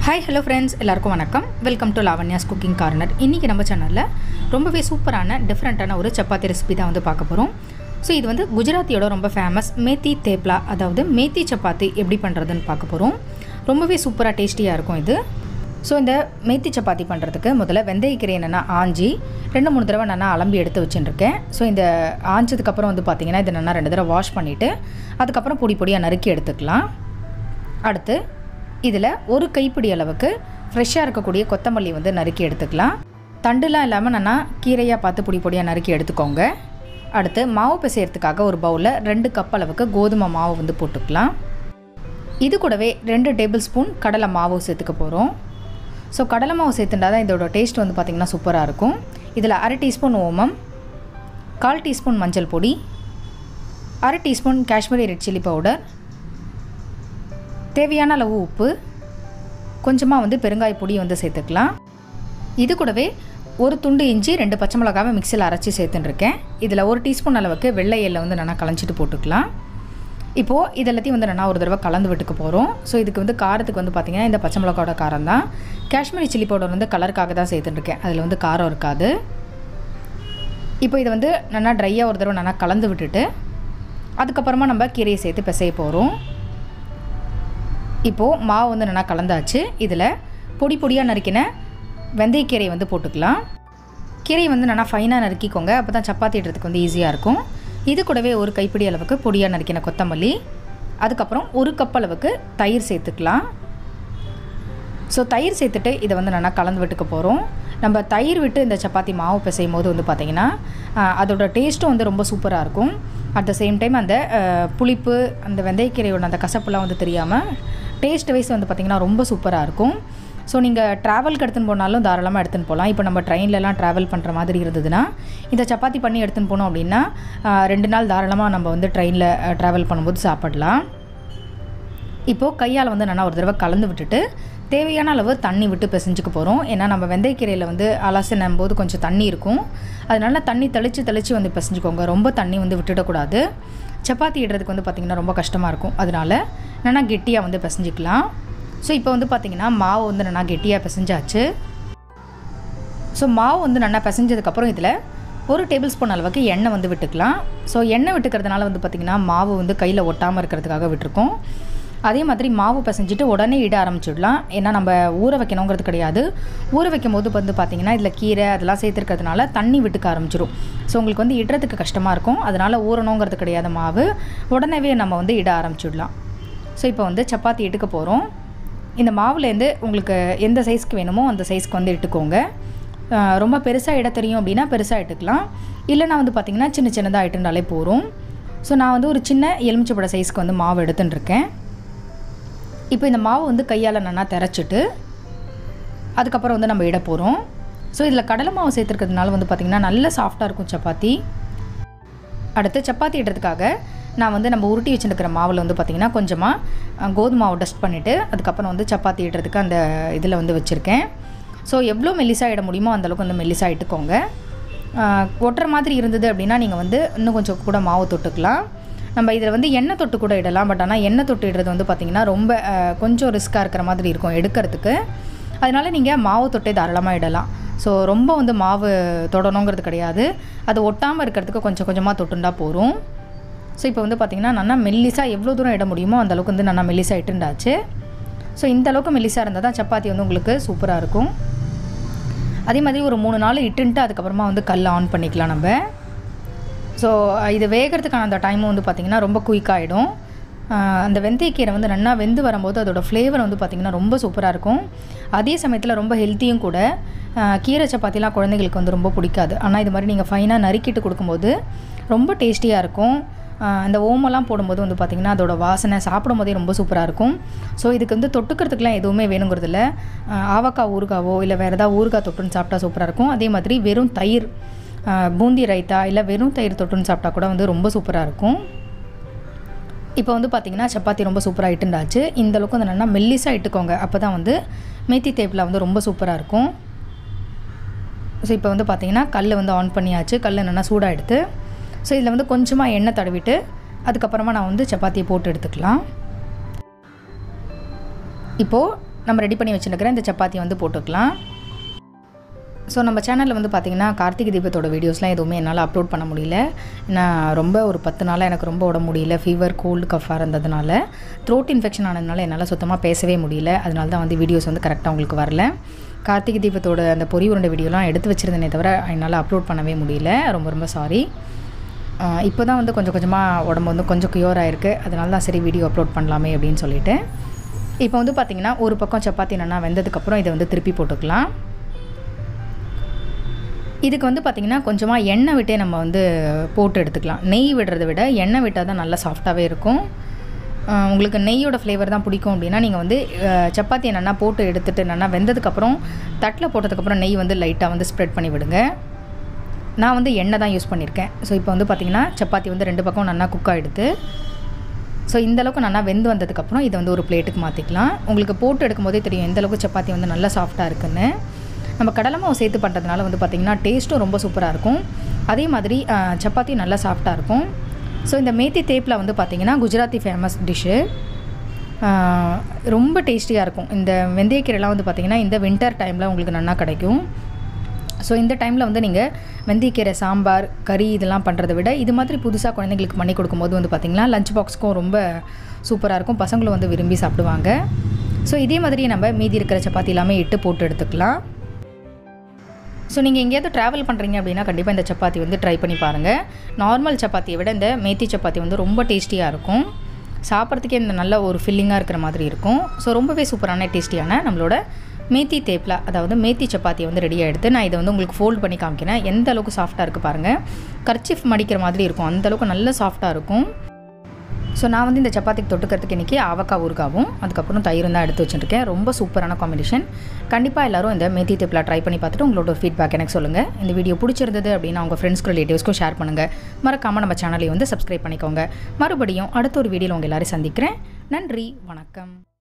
hi hello friends எல்லாருக்கும் வணக்கம் welcome to Lavanya's cooking corner இன்றைக்கி நம்ம சேனலில் ரொம்பவே சூப்பரான டிஃப்ரெண்ட்டான ஒரு சப்பாத்தி ரெசிபி தான் வந்து பார்க்க போகிறோம் ஸோ இது வந்து குஜராத்தியோட ரொம்ப ஃபேமஸ் மேத்தி தேப்லா அதாவது மேத்தி சப்பாத்தி எப்படி பண்ணுறதுன்னு பார்க்க போகிறோம் ரொம்பவே சூப்பராக டேஸ்டியாக இருக்கும் இது ஸோ இந்த மேத்தி சப்பாத்தி பண்ணுறதுக்கு முதல்ல வெந்தயக்கீரை என்னென்னா ஆஞ்சி ரெண்டு மூணு தடவை நான் அலம்பி எடுத்து வச்சுட்டுருக்கேன் ஸோ இந்த ஆஞ்சதுக்கப்புறம் வந்து பார்த்திங்கன்னா இதை நான் ரெண்டு தடவை வாஷ் பண்ணிவிட்டு அதுக்கப்புறம் பொடி பொடியாக நறுக்கி எடுத்துக்கலாம் அடுத்து இதில் ஒரு கைப்பிடி அளவுக்கு ஃப்ரெஷ்ஷாக இருக்கக்கூடிய கொத்தமல்லி வந்து நறுக்கி எடுத்துக்கலாம் தண்டுலாம் இல்லாமல் நல்லா கீரையாக பார்த்து பொடி பொடியாக நறுக்கி எடுத்துக்கோங்க அடுத்து மாவு பிசையறதுக்காக ஒரு பவுலில் ரெண்டு கப் அளவுக்கு கோதுமை மாவு வந்து போட்டுக்கலாம் இது கூடவே ரெண்டு டேபிள் ஸ்பூன் கடலை மாவு சேர்த்துக்க போகிறோம் ஸோ கடலை மாவு சேர்த்துட்டா தான் இதோட டேஸ்ட் வந்து பார்த்திங்கன்னா சூப்பராக இருக்கும் இதில் அரை டீஸ்பூன் ஓமம் கால் டீஸ்பூன் மஞ்சள் பொடி அரை teaspoon Kashmiri red chilli powder தேவையான அளவு உப்பு கொஞ்சமாக வந்து பெருங்காய பொடி வந்து சேர்த்துக்கலாம் இது கூடவே ஒரு துண்டு இஞ்சி ரெண்டு பச்சை மிளகாவை மிக்சியில் அரைச்சி சேர்த்துட்டுருக்கேன் இதில் ஒரு டீஸ்பூன் அளவுக்கு வெள்ளை எல்லை வந்து நல்லா களைஞ்சிட்டு போட்டுக்கலாம் இப்போது இதெல்லாத்தையும் வந்து நான் ஒரு தடவை கலந்து விட்டுக்க போகிறோம் ஸோ இதுக்கு வந்து காரத்துக்கு வந்து பார்த்திங்கன்னா இந்த பச்சை மிளகாவோட காரம் தான் காஷ்மீரி சில்லி பவுடர் வந்து கலருக்காக தான் சேர்த்துட்டுருக்கேன் அதில் வந்து காரம் இருக்காது இப்போ இதை வந்து நல்லா ட்ரையாக ஒரு தடவை நல்லா கலந்து விட்டுட்டு அதுக்கப்புறமா நம்ம கீரையை சேர்த்து பிசைய போகிறோம் இப்போது மாவு வந்து நல்லா கலந்தாச்சு இதில் பொடி பொடியாக நறுக்கின வெந்தயக்கீரை வந்து போட்டுக்கலாம் கீரையை வந்து நல்லா ஃபைனாக நறுக்கிக்கோங்க அப்போ தான் சப்பாத்தி இடுறதுக்கு வந்து ஈஸியாக இருக்கும் இது கூடவே ஒரு கைப்பிடி அளவுக்கு பொடியாக நறுக்கின கொத்தமல்லி அதுக்கப்புறம் ஒரு கப் அளவுக்கு தயிர் சேர்த்துக்கலாம் ஸோ தயிர் சேர்த்துட்டு இதை வந்து நல்லா கலந்து விட்டுக்க போகிறோம் நம்ம தயிர் விட்டு இந்த சப்பாத்தி மாவு பிசையும் போது வந்து பார்த்திங்கன்னா அதோட டேஸ்ட்டும் வந்து ரொம்ப சூப்பராக இருக்கும் அட் த சேம் டைம் அந்த புளிப்பு அந்த வெந்தயக்கீரையோட அந்த கசப்புலாம் வந்து தெரியாமல் டேஸ்ட் வைஸ் வந்து பார்த்திங்கன்னா ரொம்ப சூப்பராக இருக்கும் ஸோ நீங்கள் ட்ராவலுக்கு எடுத்துன்னு போனாலும் தாராளமாக எடுத்துன்னு போகலாம் இப்போ நம்ம ட்ரெயின்லலாம் ட்ராவல் பண்ணுற மாதிரி இருந்ததுன்னா இந்த சப்பாத்தி பண்ணி எடுத்துன்னு போனோம் அப்படின்னா ரெண்டு நாள் தாராளமாக நம்ம வந்து ட்ரெயினில் ட்ராவல் பண்ணும்போது சாப்பிடலாம் இப்போது கையால் வந்து நல்லா ஒரு தடவை கலந்து விட்டுட்டு தேவையான அளவு தண்ணி விட்டு பிசைஞ்சுக்க போகிறோம் ஏன்னா நம்ம வெந்தயக்கீரையில் வந்து அலசினும் போது கொஞ்சம் தண்ணி இருக்கும் அதனால தண்ணி தெளித்து தெளித்து வந்து பிசைஞ்சுக்கோங்க ரொம்ப தண்ணி வந்து விட்டுடக்கூடாது சப்பாத்தி இடுறதுக்கு வந்து பார்த்திங்கன்னா ரொம்ப கஷ்டமாக இருக்கும் அதனால் நல்லா கெட்டியாக வந்து பிசைஞ்சிக்கலாம் ஸோ இப்போ வந்து பார்த்திங்கன்னா மாவு வந்து நல்லா கெட்டியாக பிசைஞ்சாச்சு ஸோ மாவு வந்து நல்லா பிசைஞ்சதுக்கப்புறம் இதில் ஒரு டேபிள் ஸ்பூன் அளவுக்கு எண்ணெய் வந்து விட்டுக்கலாம் ஸோ எண்ணெய் விட்டுக்கிறதுனால வந்து பார்த்திங்கன்னா மாவு வந்து கையில் ஒட்டாமல் இருக்கிறதுக்காக விட்டுருக்கோம் அதே மாதிரி மாவு பிசைஞ்சிட்டு உடனே இட ஆரம்பிச்சிடலாம் ஏன்னா நம்ம ஊற வைக்கணுங்கிறது கிடையாது ஊற வைக்கும் போது வந்து பார்த்திங்கன்னா இதில் கீரை அதெல்லாம் சேர்த்துருக்கிறதுனால தண்ணி விட்டுக்க ஆரம்பிச்சிடும் ஸோ உங்களுக்கு வந்து இடுறதுக்கு கஷ்டமாக இருக்கும் அதனால் ஊறணுங்கிறது கிடையாது மாவு உடனேவே நம்ம வந்து இட ஆரம்பிச்சிடலாம் ஸோ இப்போ வந்து சப்பாத்தி எடுக்க போகிறோம் இந்த மாவுலேருந்து உங்களுக்கு எந்த சைஸ்க்கு வேணுமோ அந்த சைஸ்க்கு வந்து இட்டுக்கோங்க ரொம்ப பெருசாக இட தெரியும் அப்படின்னா பெருசாக இட்டுக்கலாம் இல்லைனா வந்து பார்த்திங்கன்னா சின்ன சின்னதாக இட்டுனாலே போகிறோம் ஸோ நான் வந்து ஒரு சின்ன எலுமிச்சப்பட சைஸ்க்கு வந்து மாவு எடுத்துட்டுருக்கேன் இப்போ இந்த மாவு வந்து கையால் நல்லா திரைச்சிட்டு அதுக்கப்புறம் வந்து நம்ம இட போகிறோம் ஸோ இதில் கடலை மாவு சேர்த்துருக்கிறதுனால வந்து பார்த்திங்கன்னா நல்ல சாஃப்டாக இருக்கும் சப்பாத்தி அடுத்து சப்பாத்தி இடுறதுக்காக நான் வந்து நம்ம உருட்டி வச்சுருக்கிற மாவில் வந்து பார்த்திங்கன்னா கொஞ்சமாக கோதுமை மாவு டஸ்ட் பண்ணிவிட்டு அதுக்கப்புறம் வந்து சப்பாத்தி இடுறதுக்கு அந்த இதில் வந்து வச்சுருக்கேன் ஸோ எவ்வளோ மெல்லிசாக இட முடியுமோ அந்தளவுக்கு வந்து மெல்லிசாக இட்டுக்கோங்க ஒட்டுற மாதிரி இருந்தது அப்படின்னா நீங்கள் வந்து இன்னும் கொஞ்சம் கூட மாவு தொட்டுக்கலாம் நம்ம இதில் வந்து எண்ணெய் தொட்டு கூட இடலாம் பட் ஆனால் எண்ணெய் தொட்டு இடுறது வந்து பார்த்திங்கன்னா ரொம்ப கொஞ்சம் ரிஸ்க்காக இருக்கிற மாதிரி இருக்கும் எடுக்கிறதுக்கு அதனால் நீங்கள் மாவு தொட்டே தாராளமாக இடலாம் ஸோ ரொம்ப வந்து மாவு தொடணுங்கிறது கிடையாது அது ஒட்டாமல் இருக்கிறதுக்கு கொஞ்சம் கொஞ்சமாக தொட்டுண்டா போகும் ஸோ இப்போ வந்து பார்த்திங்கன்னா நல்லா மெல்லிசாக எவ்வளோ தூரம் இட முடியுமோ அந்தளவுக்கு வந்து நல்லா மெல்லிசாக இட்டுண்டாச்சு ஸோ இந்த அளவுக்கு மெல்லிசாக இருந்தால் தான் சப்பாத்தி வந்து உங்களுக்கு சூப்பராக இருக்கும் அதே மாதிரி ஒரு மூணு நாள் இட்டுன்ட்டு அதுக்கப்புறமா வந்து கல் ஆன் பண்ணிக்கலாம் நம்ம ஸோ இது வேகிறதுக்கான அந்த டைமும் வந்து பார்த்திங்கன்னா ரொம்ப குயிக்காகிடும் அந்த வெந்தயக்கீரை வந்து நல்லா வெந்து வரும்போது அதோடய ஃப்ளேவர் வந்து பார்த்திங்கன்னா ரொம்ப சூப்பராக இருக்கும் அதே சமயத்தில் ரொம்ப ஹெல்த்தியும் கூட கீரை சப்பாத்திலாம் குழந்தைங்களுக்கு வந்து ரொம்ப பிடிக்காது ஆனால் இது மாதிரி நீங்கள் ஃபைனாக நறுக்கிட்டு கொடுக்கும்போது ரொம்ப டேஸ்டியாக இருக்கும் அந்த ஓமெல்லாம் போடும்போது வந்து பார்த்திங்கன்னா அதோட வாசனை சாப்பிடும் போதே ரொம்ப சூப்பராக இருக்கும் ஸோ இதுக்கு வந்து தொட்டுக்கிறதுக்குலாம் எதுவுமே வேணுங்கிறதில்ல ஆவக்காய் ஊறுகாவோ இல்லை வேறு ஏதாவது ஊறுகாய் தொட்டுன்னு சாப்பிட்டா சூப்பராக இருக்கும் அதே மாதிரி வெறும் தயிர் பூந்தி ரைத்தா இல்லை வெறும் தயிர் தொட்டுன்னு சாப்பிட்டா கூட வந்து ரொம்ப சூப்பராக இருக்கும் இப்போ வந்து பார்த்திங்கன்னா சப்பாத்தி ரொம்ப சூப்பராக இட்டுண்டாச்சு இந்த அளவுக்கு வந்து நல்லா மெல்லிஸாக இட்டுக்கோங்க அப்போ தான் வந்து மேத்தி தேப்பில் வந்து ரொம்ப சூப்பராக இருக்கும் ஸோ இப்போ வந்து பார்த்திங்கன்னா கல் வந்து ஆன் பண்ணியாச்சு கல் நல்லா சூடாக எடுத்து ஸோ இதில் வந்து கொஞ்சமாக எண்ணெய் தடவிட்டு அதுக்கப்புறமா நான் வந்து சப்பாத்தியை போட்டு எடுத்துக்கலாம் இப்போது நம்ம ரெடி பண்ணி வச்சுருக்கிற இந்த சப்பாத்தி வந்து போட்டுக்கலாம் ஸோ நம்ம சேனலில் வந்து பார்த்திங்கன்னா கார்த்திகை தீபத்தோட வீடியோஸ்லாம் எதுவுமே என்னால் அப்லோட் பண்ண முடியல நான் ரொம்ப ஒரு பத்து நாளாக எனக்கு ரொம்ப உடம்பு முடியல ஃபீவர் கோல்டு கஃபாக இருந்ததுனால த்ரோட் இன்ஃபெக்ஷன் ஆனதுனால என்னால் சுத்தமாக பேசவே முடியல அதனால தான் வந்து வீடியோஸ் வந்து கரெக்டாக உங்களுக்கு வரல கார்த்திகை தீபத்தோட அந்த பொறி உருண்டை வீடியோலாம் எடுத்து வச்சுருந்தேனே தவிர என்னால் அப்லோட் பண்ணவே முடியல ரொம்ப ரொம்ப சாரி இப்போ தான் வந்து கொஞ்சம் கொஞ்சமாக உடம்பு வந்து கொஞ்சம் க்யூர் ஆகிருக்கு அதனால தான் சரி வீடியோ அப்லோட் பண்ணலாமே அப்படின்னு சொல்லிட்டு இப்போ வந்து பார்த்திங்கன்னா ஒரு பக்கம் சப்பாத்தி நல்லா வெந்ததுக்கப்புறம் இதை வந்து திருப்பி போட்டுக்கலாம் இதுக்கு வந்து பார்த்திங்கன்னா கொஞ்சமாக எண்ணெய் விட்டே நம்ம வந்து போட்டு எடுத்துக்கலாம் நெய் விடுறதை விட எண்ணெய் விட்டால் தான் நல்லா சாஃப்டாகவே இருக்கும் உங்களுக்கு நெய்யோட ஃப்ளேவர் தான் பிடிக்கும் அப்படின்னா நீங்கள் வந்து சப்பாத்தியை நல்லா போட்டு எடுத்துகிட்டு நல்லா வெந்ததுக்கப்புறம் தட்டில் போட்டதுக்கப்புறம் நெய் வந்து லைட்டாக வந்து ஸ்ப்ரெட் பண்ணி விடுங்க நான் வந்து எண்ணெய் தான் யூஸ் பண்ணியிருக்கேன் ஸோ இப்போ வந்து பார்த்திங்கன்னா சப்பாத்தி வந்து ரெண்டு பக்கம் நல்லா குக் ஆகிடுது ஸோ இந்தளவுக்கு நல்லா வெந்து வந்ததுக்கப்புறம் இதை வந்து ஒரு பிளேட்டுக்கு மாற்றிக்கலாம் உங்களுக்கு போட்டு எடுக்கும்போதே தெரியும் எந்தளவுக்கு சப்பாத்தி வந்து நல்லா சாஃப்டாக இருக்குன்னு நம்ம கடலை மாவு சேர்த்து பண்ணுறதுனால வந்து பார்த்திங்கன்னா டேஸ்ட்டும் ரொம்ப சூப்பராக இருக்கும் அதே மாதிரி சப்பாத்தி நல்லா சாஃப்டாக இருக்கும் ஸோ இந்த மேத்தி தேப்பில் வந்து பார்த்திங்கன்னா குஜராத்தி ஃபேமஸ் டிஷ்ஷு ரொம்ப டேஸ்டியாக இருக்கும் இந்த வெந்தயக்கீரைலாம் வந்து பார்த்திங்கன்னா இந்த வின்டர் டைமில் உங்களுக்கு நல்லா கிடைக்கும் ஸோ இந்த டைமில் வந்து நீங்கள் வெந்தயக்கீரை சாம்பார் கறி இதெல்லாம் பண்ணுறதை விட இது மாதிரி புதுசாக குழந்தைங்களுக்கு பண்ணி கொடுக்கும்போது வந்து பார்த்திங்கன்னா லஞ்ச் பாக்ஸ்க்கும் ரொம்ப சூப்பராக இருக்கும் பசங்களும் வந்து விரும்பி சாப்பிடுவாங்க ஸோ இதே மாதிரி நம்ம மீதி இருக்கிற சப்பாத்தி எல்லாமே இட்டு போட்டு எடுத்துக்கலாம் ஸோ நீங்கள் எங்கேயாவது ட்ராவல் பண்ணுறீங்க அப்படின்னா கண்டிப்பாக இந்த சப்பாத்தி வந்து ட்ரை பண்ணி பாருங்கள் நார்மல் சப்பாத்தியை விட இந்த மேத்தி சப்பாத்தி வந்து ரொம்ப டேஸ்டியாக இருக்கும் சாப்பிட்றதுக்கே இந்த நல்ல ஒரு ஃபில்லிங்காக இருக்கிற மாதிரி இருக்கும் ஸோ ரொம்பவே சூப்பரான டேஸ்டியான நம்மளோட மேத்தி தேப்லா அதாவது மேத்தி சப்பாத்தியை வந்து ரெடியாக எடுத்து நான் இதை வந்து உங்களுக்கு ஃபோல்ட் பண்ணி காமிக்கிறேன் எந்த அளவுக்கு சாஃப்டாக இருக்குது பாருங்கள் கர்ச்சிஃப் மடிக்கிற மாதிரி இருக்கும் அந்தளவுக்கு நல்ல சாஃப்டாக இருக்கும் ஸோ நான் வந்து இந்த சப்பாத்திக்கு தொட்டுக்கிறதுக்கு இன்றைக்கி ஆவக்காய் ஊறுகாவும் அதுக்கப்புறம் தயிரும் தான் எடுத்து வச்சுருக்கேன் ரொம்ப சூப்பரான காம்பினேஷன் கண்டிப்பாக எல்லோரும் இந்த மேத்தி தேப்பில் ட்ரை பண்ணி பார்த்துட்டு உங்களோட ஃபீட்பேக் எனக்கு சொல்லுங்கள் இந்த வீடியோ பிடிச்சிருந்தது அப்படின்னா உங்கள் ஃப்ரெண்ட்ஸ்க்கு ரிலேட்டிவ்ஸ்க்கும் ஷேர் பண்ணுங்கள் மறக்காமல் நம்ம சேனலை வந்து சப்ஸ்கிரைப் பண்ணிக்கோங்க மறுபடியும் அடுத்த ஒரு வீடியோவில் உங்கள் எல்லோரும் சந்திக்கிறேன் நன்றி வணக்கம்